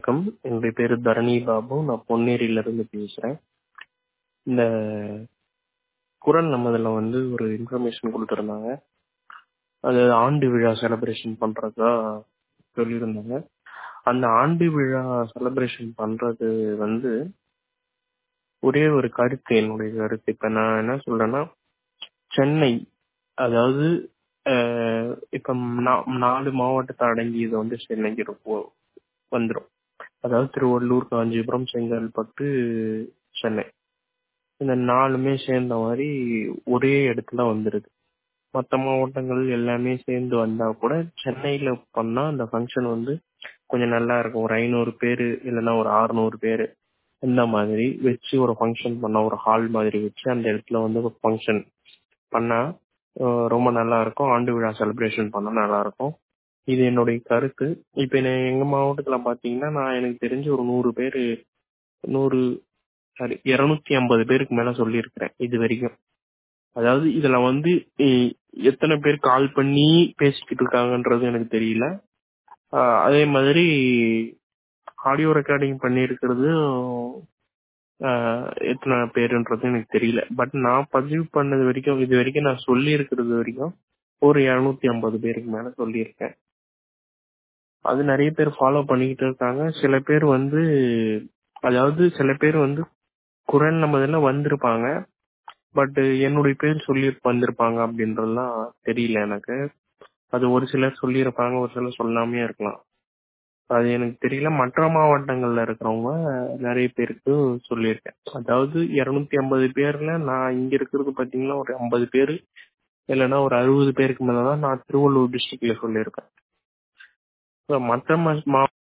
வணக்கம் என்னுடைய பேரு தரணி பாபு நான் பொன்னேரியில இருந்து பேசுறேன் இந்த குரல் நம்மதுல வந்து ஒரு இன்ஃபர்மேஷன் கொடுத்துருந்தாங்க அது ஆண்டு விழா செலிப்ரேஷன் பண்றதா சொல்லியிருந்தாங்க அந்த ஆண்டு விழா செலிப்ரேஷன் பண்றது வந்து ஒரே ஒரு கருத்து என்னுடைய கருத்து இப்ப நான் என்ன சொல்றேன்னா சென்னை அதாவது அஹ், இப்ப நா- நாலு மாவட்டத்தை அடங்கியது வந்து சென்னைக்கு ரொம்ப வந்துரும் அதாவது திருவள்ளூர் காஞ்சிபுரம் செங்கல்பட்டு சென்னை இந்த நாலுமே சேர்ந்த மாதிரி ஒரே இடத்துல வந்துருது மற்ற மாவட்டங்கள் எல்லாமே சேர்ந்து வந்தா கூட சென்னையில பண்ணா அந்த ஃபங்க்ஷன் வந்து கொஞ்சம் நல்லா இருக்கும் ஒரு ஐநூறு பேரு இல்லைன்னா ஒரு அறுநூறு பேரு இந்த மாதிரி வச்சு ஒரு ஃபங்க்ஷன் பண்ண ஒரு ஹால் மாதிரி வச்சு அந்த இடத்துல வந்து ஒரு ஃபங்க்ஷன் பண்ணா அஹ், ரொம்ப நல்லா இருக்கும் ஆண்டு விழா செலிப்ரேஷன் பண்ணா நல்லா இருக்கும் இது என்னுடைய கருத்து இப்ப என்ன- எங்க மாவட்டத்துல பாத்தீங்கன்னா நான் எனக்கு தெரிஞ்சு ஒரு நூறு பேரு நூறு சாரி இருநூத்தி ஐம்பது பேருக்கு மேல சொல்லியிருக்கிறேன் இது வரைக்கும் அதாவது இதுல வந்து எ- எத்தனை பேர் கால் பண்ணி பேசிக்கிட்டு இருக்காங்கன்றது எனக்கு தெரியல ஆஹ் அதே மாதிரி ஆடியோ ரெக்கார்டிங் பண்ணியிருக்கிறது ஆஹ் எத்தனை பேருன்றது எனக்கு தெரியல பட் நான் பதிவு பண்ணது வரைக்கும் இது வரைக்கும் நான் சொல்லி இருக்கிறது வரைக்கும் ஒரு இருநூத்தி ஐம்பது பேருக்கு மேல சொல்லியிருக்கேன் அது நிறைய பேர் ஃபாலோ பண்ணிக்கிட்டு இருக்காங்க சில பேர் வந்து அதாவது சில பேர் வந்து குரல் நம்மதுல வந்திருப்பாங்க பட் என்னுடைய பேர் சொல்லி வந்திருப்பாங்க அப்படின்றதுலாம் தெரியல எனக்கு அது ஒரு சிலர் சொல்லியிருப்பாங்க ஒரு சிலர் சொல்லாமே இருக்கலாம் அது எனக்கு தெரியல மற்ற மாவட்டங்கள்ல இருக்கிறவங்க நிறைய பேருக்கு சொல்லியிருக்கேன் அதாவது இருநூத்தி ஐம்பது பேர்ல நான் இங்க இருக்கிறது பாத்தீங்கன்னா ஒரு ஐம்பது பேர் இல்லைன்னா ஒரு அறுபது பேருக்கு மேலதான் நான் திருவள்ளூர் டிஸ்ட்ரிக்ட்ல சொல்லியிருக்கேன் So, மற்ற மா-